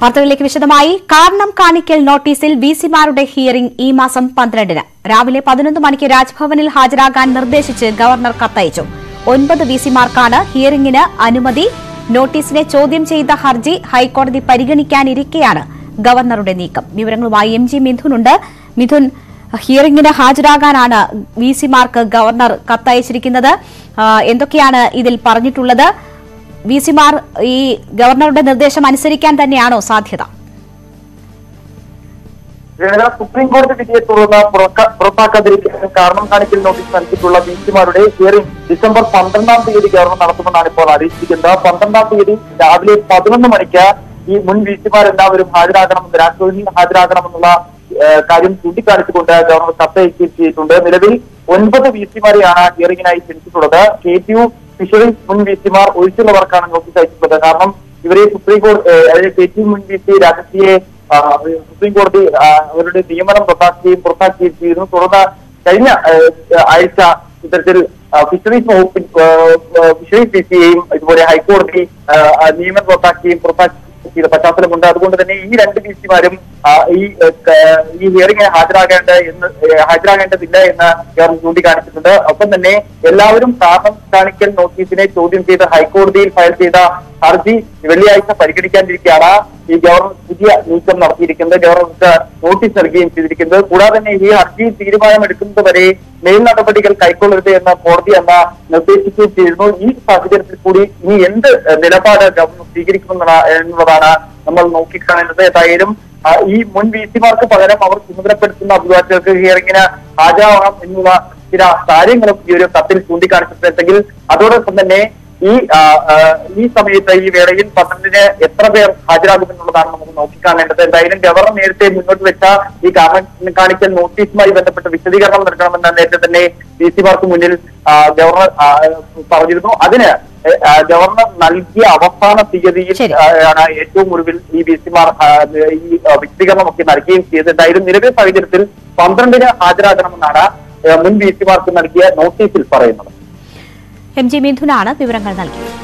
വാർത്തകളിലേക്ക് വിശദമായി കാരണം കാണിക്കൽ നോട്ടീസിൽ വി സിമാരുടെ ഹിയറിംഗ് ഈ മാസം പന്ത്രണ്ടിന് രാവിലെ പതിനൊന്ന് മണിക്ക് രാജ്ഭവനിൽ ഹാജരാകാൻ നിർദ്ദേശിച്ച് ഗവർണർ കത്തയച്ചു ഒൻപത് വി സിമാർക്കാണ് ഹിയറിംഗിന് അനുമതി നോട്ടീസിനെ ചോദ്യം ചെയ്ത ഹർജി ഹൈക്കോടതി പരിഗണിക്കാനിരിക്കെയാണ് ഗവർണറുടെ നീക്കം വിവരങ്ങളുമായി എം ജി മിഥുനുണ്ട് മിഥുൻ ഹിയറിംഗിന് ഹാജരാകാനാണ് വി സിമാർക്ക് ഗവർണർ കത്തയച്ചിരിക്കുന്നത് ആ, എന്തൊക്കെയാണ് ഇതിൽ പറഞ്ഞിട്ടുള്ളത് വി സിമാർ ഈ ഗവർണറുടെ നിർദ്ദേശം അനുസരിക്കാൻ തന്നെയാണോ സാധ്യത ഇതിന് സുപ്രീം കോടതി വിധിയെ തുടർന്ന് പുറക്ക- പുറത്താക്കാതിരിക്കാൻ കാരണം കാണിക്കൽ നോട്ടീസ് നൽകിയിട്ടുള്ള വിസിമാരുടെ ഹിയറിംഗ് ഡിസംബർ പന്ത്രണ്ടാം തീയതി ഗവർണർ നടത്തുമെന്നാണ് ഇപ്പോൾ അറിയിച്ചിരിക്കുന്നത് പന്ത്രണ്ടാം തീയതി രാവിലെ പതിനൊന്ന് മണിക്ക് ഈ മുൻ വിസിമാരെല്ലാവരും ഹാജരാകണമെന്ന് രാജ്ഭവനിൽ ഹാജരാകണമെന്നുള്ള ഏഹ്, കാര്യം ചൂണ്ടിക്കാണിച്ചുകൊണ്ട് ഗവർണർ കത്തയക്കുകയും ചെയ്തിട്ടുണ്ട് നിലവിൽ ഒൻപത് വിസിമാരെയാണ് ഹിയറിംഗിനായി ക്ഷണിച്ചിട്ടുള്ളത് കെ ടി യു ഫിഷറീസ് മുൻ വിസിമാർ ഒഴിച്ചുള്ളവർക്കാണ് നോട്ടീസ് അയച്ചിട്ടുള്ളത് കാരണം ഇവരെ സുപ്രീം കോടതി അതായത് കെ ടി യു മുൻ വി സി രാജസിയെ ആ, സുപ്രീം കോടതി ആ, അവരുടെ നിയമനം റദ്ദാക്കുകയും പുറത്താക്കുകയും ചെയ്തിരുന്നു തുടർന്ന് കഴിഞ്ഞ ആ, ആഴ്ച ഇത്തരത്തിൽ ആ, ഫിഷറീസ് വകുപ്പിൽ ആ, ആ, ഫിഷറീസ് വി സിയെയും ഇതുപോലെ ഹൈക്കോടതി ആ, ആ, നിയമനം റദ്ദാക്കുകയും പുറത്താക്കുകയും ചെയ്ത പശ്ചാത്തലമുണ്ട് അതുകൊണ്ട് തന്നെ ഈ രണ്ട് വി സിമാരും ഈ ആ, ക- ഈ ഹിയറിംഗിന് ഹാജരാകേണ്ട എന്ന് ഏ, ഹാജരാകേണ്ടതില്ല എന്ന് ഗവർണർ ചൂണ്ടിക്കാണിച്ചിട്ടുണ്ട് ഒപ്പം തന്നെ എല്ലാവരും കാരണം കാണിക്കൽ നോട്ടീസിനെ ചോദ്യം ചെയ്ത് ഹൈക്കോടതിയിൽ ഫയൽ ചെയ്ത ഹർജി വെള്ളിയാഴ്ച പരിഗണിക്കാനിരിക്കെയാണ് ഈ ഗവർണർ പുതിയ നീക്കം നടത്തിയിരിക്കുന്നത് ഗവർണർക്ക് നോട്ടീസ് നൽകുകയും ചെയ്തിരിക്കുന്നത് കൂടാതെ തന്നെ ഈ ഹർജി തീരുമാനമെടുക്കുന്നത് വരെ മേൽ നടപടികൾ കൈക്കൊള്ളരുത് എന്ന് കോടതി അന്ന് നിർദ്ദേശിക്കുകയും ചെയ്തിരുന്നു ഈ സാഹചര്യത്തിൽ കൂടി ഇനി എന്ത് നിലപാട് ഗവർണർ സ്വീകരിക്കുമെന്നുള്ള എന്നുള്ളതാണ് നമ്മൾ നോക്കിക്കാണേണ്ടത് ഏതായാലും ആ, ഈ മുൻ വി സിമാർക്ക് പകരം അവർ ചുമതലപ്പെടുത്തുന്ന അഭിഭാഷകർക്ക് ഹിയറിംഗിന് ഹാജരാവണം എന്നുള്ള ചില കാര്യങ്ങളും ഈ ഒരു കത്തിൽ ചൂണ്ടിക്കാണിച്ചിട്ടുണ്ടെങ്കിൽ അതോടൊപ്പം തന്നെ ഈ ആ, ആ, ഈ സമയത്ത് ഈ വേളയിൽ പന്ത്രണ്ടിന് എത്ര പേർ ഹാജരാകുമെന്നുള്ളതാണ് നമുക്ക് നോക്കിക്കാണേണ്ടത് എന്തായാലും ഗവർണർ നേരത്തെ മുന്നോട്ട് വെച്ച ഈ കാരണം കാണിക്കൽ നോട്ടീസുമായി ബന്ധപ്പെട്ട് വിശദീകരണം നൽകണമെന്ന് നേരത്തെ തന്നെ ഡി സിമാർക്ക് മുന്നിൽ ആ, ഗവർണർ ആ, പറഞ്ഞിരുന്നു അതിന് ഏ, ആ, ഗവർണർ നൽകിയ അവസാന തീയതിയിൽ ശരി. ആ, ആണ് ഏറ്റവും ഒടുവിൽ ഈ ബി സിമാർ ഈ ആ, വിശദീകരണമൊക്കെ നൽകുകയും ചെയ്തത് എന്തായാലും നിലവിലെ സാഹചര്യത്തിൽ പന്ത്രണ്ടിന് ഹാജരാകണമെന്നാണ് ഏ, മുൻ ബി സിമാർക്ക് നൽകിയ നോട്ടീസിൽ പറയുന്നത് എം ജി മിഥുനാണ് വിവരങ്ങൾ നൽകിയത്